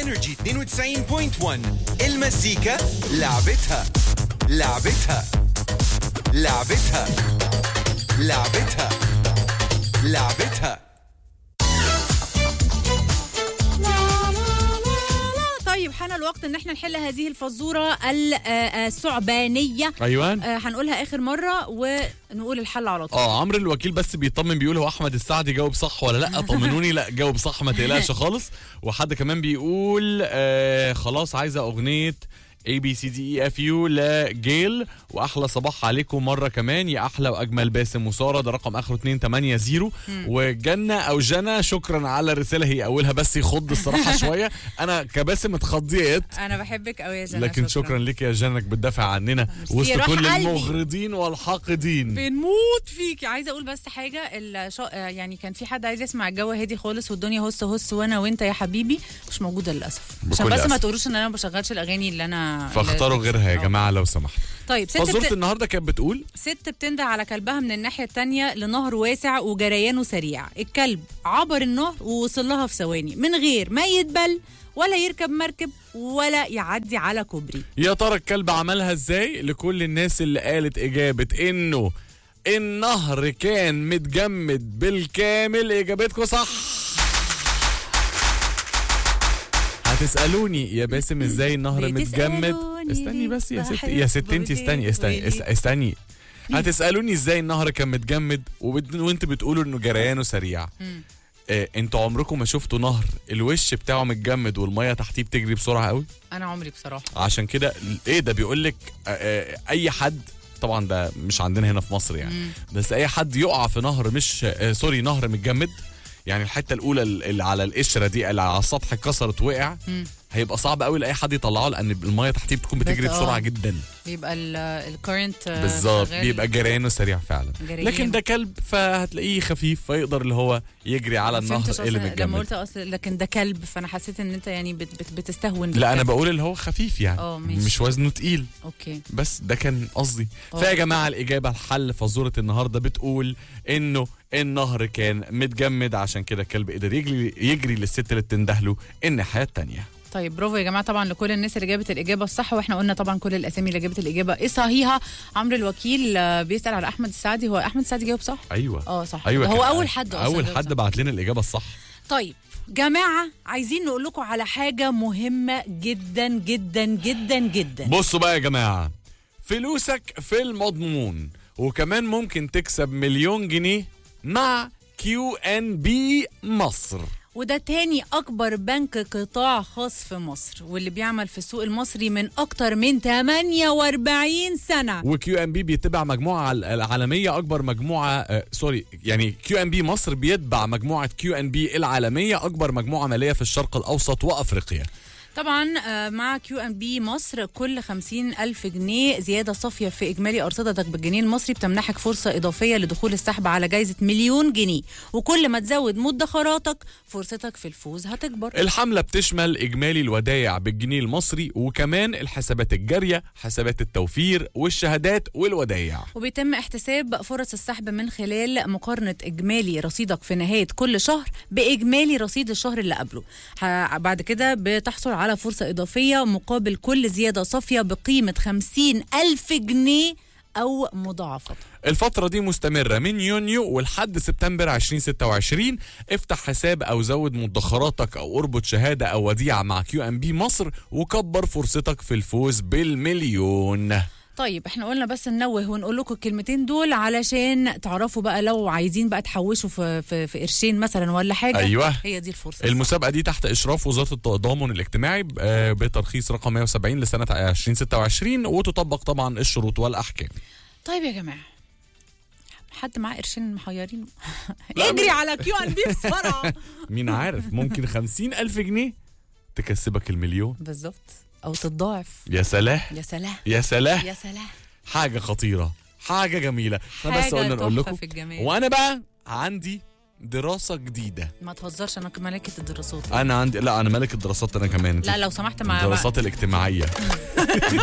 انرجي 92.1 المزيكا لعبتها لعبتها لعبتها لعبتها لعبتها طيب حان الوقت ان احنا نحل هذه الفزوره ال- آه، الثعبانيه ايوان آه، هنقولها اخر مره ونقول الحل على طول اه عمرو الوكيل بس بيطمن بيقول هو احمد السعدي جاوب صح ولا لا طمنوني لا جاوب صح ما تقلقش خالص وحد كمان بيقول آه خلاص عايزه اغنيه اي بي سي دي اي اف يو لجيل واحلى صباح عليكم مره كمان يا احلى واجمل باسم وساره ده رقم اخره 280 وجنه او جنى شكرا على الرساله هي اولها بس يخض الصراحه شويه انا كباسم اتخضيت انا بحبك قوي يا جنى لكن شكرا لك يا جنى انك بتدافع عننا ميرسي، وسط روح كل قلبي. المغرضين والحاقدين بنموت فيك عايزه اقول بس حاجه الشا... آه، يعني كان في حد عايز يسمع الجو هادي خالص والدنيا هس هس وانا وانت يا حبيبي مش موجوده للاسف عشان بكل بس ما أسف. تقولوش ان انا ما بشغلش الاغاني اللي انا فاختاروا اللي- غيرها يا آه. جماعه لو سمحت طيب ست فزوره بت... النهارده كانت بتقول ست بتنده على كلبها من الناحيه التانية لنهر واسع وجريانه سريع الكلب عبر النهر ووصل لها في ثواني من غير ما يتبل ولا يركب مركب ولا يعدي على كوبري يا ترى الكلب عملها ازاي لكل الناس اللي قالت اجابه انه النهر كان متجمد بالكامل اجابتكم صح هتسالوني يا باسم ازاي النهر متجمد بتسألوني استني بس يا ست بحب يا ست انت استني استني وليه؟ است- استني هتسالوني ازاي النهر كان متجمد وبت- وانت بتقولوا انه جريانه سريع آه، انتوا عمركم ما شفتوا نهر الوش بتاعه متجمد والميه تحتيه بتجري بسرعه قوي انا عمري بصراحه عشان كده ايه ده بيقول لك اي حد طبعا ده مش عندنا هنا في مصر يعني بس اي حد يقع في نهر مش آه، سوري نهر متجمد يعني الحته الاولى اللي على القشره دي اللي على السطح اتكسرت وقع هيبقى صعب قوي لاي حد يطلعه لان الميه تحتيه بتكون بتجري بس- آه. بسرعه جدا بيبقى الكورنت بالظبط بيبقى جريانه سريع فعلا جريان. لكن ده كلب فهتلاقيه خفيف فيقدر اللي هو يجري على النهر اللي لما متجمد قلت اصل لكن ده كلب فانا حسيت ان انت يعني بت بت بتستهون لا انا بالكلب. بقول اللي هو خفيف يعني اه، ماشي. مش وزنه تقيل اوكي بس ده كان قصدي اه. فيا جماعه الاجابه الحل فزوره النهارده بتقول انه النهر كان متجمد عشان كده الكلب قدر يجري يجري للست اللي بتندهله الناحيه التانية طيب برافو يا جماعه طبعا لكل الناس اللي جابت الاجابه الصح واحنا قلنا طبعا كل الاسامي اللي جابت الاجابه ايه صحيحه عمرو الوكيل آه، بيسال على احمد السعدي هو احمد السعدي جاوب صح ايوه اه صح ايوه هو كان- اول حد أصلاً اول جاوب حد صح. بعت لنا الاجابه الصح طيب جماعه عايزين نقول لكم على حاجه مهمه جدا جدا جدا جدا بصوا بقى يا جماعه فلوسك في المضمون وكمان ممكن تكسب مليون جنيه مع كيو ان بي مصر وده تاني أكبر بنك قطاع خاص في مصر واللي بيعمل في السوق المصري من أكتر من 48 سنة وكيو ام بي بيتبع مجموعه الع- العالميه اكبر مجموعه آه سوري يعني كيو ام بي مصر بيتبع مجموعه كيو ان بي العالميه اكبر مجموعه ماليه في الشرق الاوسط وافريقيا طبعا آه، مع كيو ام بي مصر كل 50 ألف جنيه زيادة صافية في إجمالي أرصدتك بالجنيه المصري بتمنحك فرصة إضافية لدخول السحب على جايزة مليون جنيه وكل ما تزود مدخراتك فرصتك في الفوز هتكبر الحمله بتشمل اجمالي الودايع بالجنيه المصري وكمان الحسابات الجاريه حسابات التوفير والشهادات والودايع وبيتم احتساب فرص السحب من خلال مقارنة إجمالي رصيدك في نهاية كل شهر بإجمالي رصيد الشهر اللي قبله ه- بعد كده بتحصل على فرصة إضافية مقابل كل زيادة صافية بقيمة 50 ألف جنيه أو مضاعفة الفترة دي مستمرة من يونيو ولحد سبتمبر 2026 افتح حساب او زود مدخراتك او اربط شهادة او وديعة مع كيو ام بي مصر وكبر فرصتك في الفوز بالمليون طيب احنا قلنا بس ننوه ونقول لكم الكلمتين دول علشان تعرفوا بقى لو عايزين بقى تحوشوا في في, في قرشين مثلا ولا حاجه أيوة. هي دي الفرصه المسابقة دي تحت إشراف وزارة التضامن الاجتماعي آه، بترخيص رقم 170 لسنة 2026 وتطبق طبعا الشروط والأحكام طيب يا جماعه حد معاه قرشين محيرين لا، اجري على كيو ان بي بسرعه مين عارف ممكن 50 ألف جنيه تكسبك المليون بالظبط او تتضاعف يا سلام يا سلام يا سلام يا سلام حاجة خطيرة حاجة جميلة احنا بس حاجة قلنا نقول تحفة لكم في الجمال. وانا بقى عندي دراسة جديدة ما تهزرش انا ملكه الدراسات انا عندي لا انا ملك الدراسات انا كمان لا لو سمحت مع الدراسات الاجتماعية